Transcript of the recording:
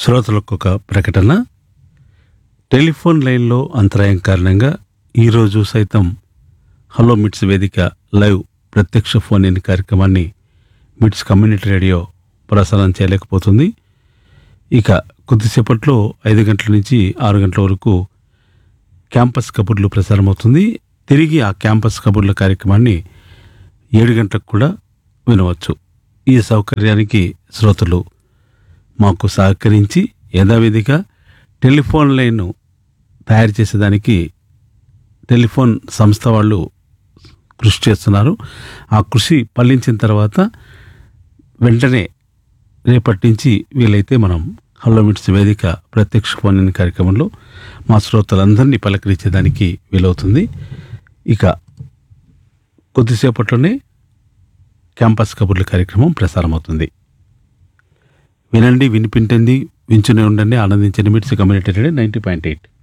శ్రోతలకు ఒక ప్రకటన టెలిఫోన్ లైన్లో అంతరాయం కారణంగా ఈరోజు సైతం హలో మిట్స్ వేదిక లైవ్ ప్రత్యక్ష ఫోన్ ఇన్ కార్యక్రమాన్ని మిట్స్ కమ్యూనిటీ రేడియో ప్రసారం చేయలేకపోతుంది ఇక కొద్దిసేపట్లో ఐదు గంటల నుంచి ఆరు గంటల వరకు క్యాంపస్ కబుర్లు ప్రసారమవుతుంది తిరిగి ఆ క్యాంపస్ కబుర్ల కార్యక్రమాన్ని ఏడు గంటలకు కూడా వినవచ్చు ఈ సౌకర్యానికి శ్రోతలు మాకు సహకరించి యథావిధిగా టెలిఫోన్ లైన్ తయారు చేసేదానికి టెలిఫోన్ సంస్థ వాళ్ళు కృషి చేస్తున్నారు ఆ కృషి ఫలించిన తర్వాత వెంటనే రేపటి నుంచి వీలైతే మనం హలో మిట్స్ వేదిక ప్రత్యక్ష ఫోన్ ఇన్ కార్యక్రమంలో మా శ్రోతలందరినీ పలకరించేదానికి వీలవుతుంది ఇక కొద్దిసేపట్లోనే క్యాంపస్ కబుర్ల కార్యక్రమం ప్రసారమవుతుంది వినండి వినిపించండి వించునే ఉండండి ఆనందించండి MITS community radio ninety point eight